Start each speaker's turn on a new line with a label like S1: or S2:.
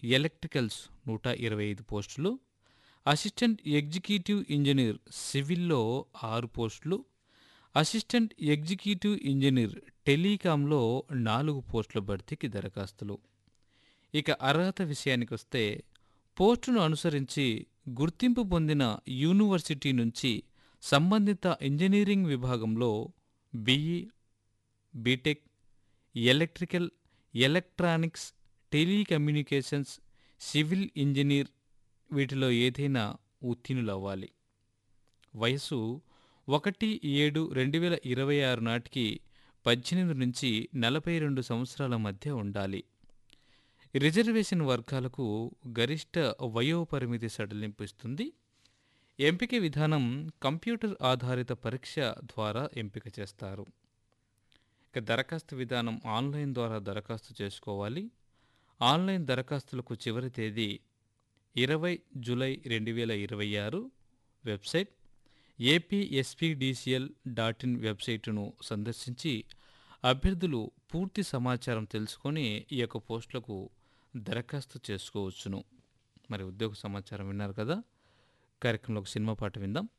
S1: electricals నూట ఇరవై ఐదు పోస్టులు అసిస్టెంట్ ఎగ్జిక్యూటివ్ ఇంజనీర్ సివిల్లో ఆరు పోస్టులు అసిస్టెంట్ ఎగ్జిక్యూటివ్ ఇంజనీర్ టెలికాంలో నాలుగు పోస్టుల భర్తీకి దరఖాస్తులు ఇక అర్హత విషయానికి వస్తే పోస్టును అనుసరించి గుర్తింపు పొందిన యూనివర్సిటీ నుంచి సంబంధిత ఇంజనీరింగ్ విభాగంలో BE BTech electrical electronics telecommunications civil engineer వీటిలో ఏదైనా ఉత్తీర్ణులవ్వాలి వయసు ఒకటి ఏడు రెండు వేల ఇరవై ఆరు నాటికి పద్దెనిమిది నుంచి నలభై రెండు సంవత్సరాల మధ్య ఉండాలి రిజర్వేషన్ వర్గాలకు గరిష్ట వయోపరిమితి సడలింపు ఇస్తుంది ఎంపిక విధానం కంప్యూటర్ ఆధారిత పరీక్ష ద్వారా ఎంపిక చేస్తారు ఇక దరఖాస్తు విధానం ఆన్లైన్ ద్వారా దరఖాస్తు చేసుకోవాలి ఆన్లైన్ దరఖాస్తులకు చివరి తేదీ ఇరవై జూలై రెండు వేల ఇరవై ఆరు వెబ్సైట్ ఏపీఎస్పీడీసీఎల్ డాట్ ఇన్ వెబ్సైటును సందర్శించి అభ్యర్థులు పూర్తి సమాచారం తెలుసుకొని ఈ యొక్క పోస్టులకు దరఖాస్తు చేసుకోవచ్చును మరి ఉద్యోగ సమాచారం విన్నారు కదా కార్యక్రమంలో ఒక సినిమా పాట విందాం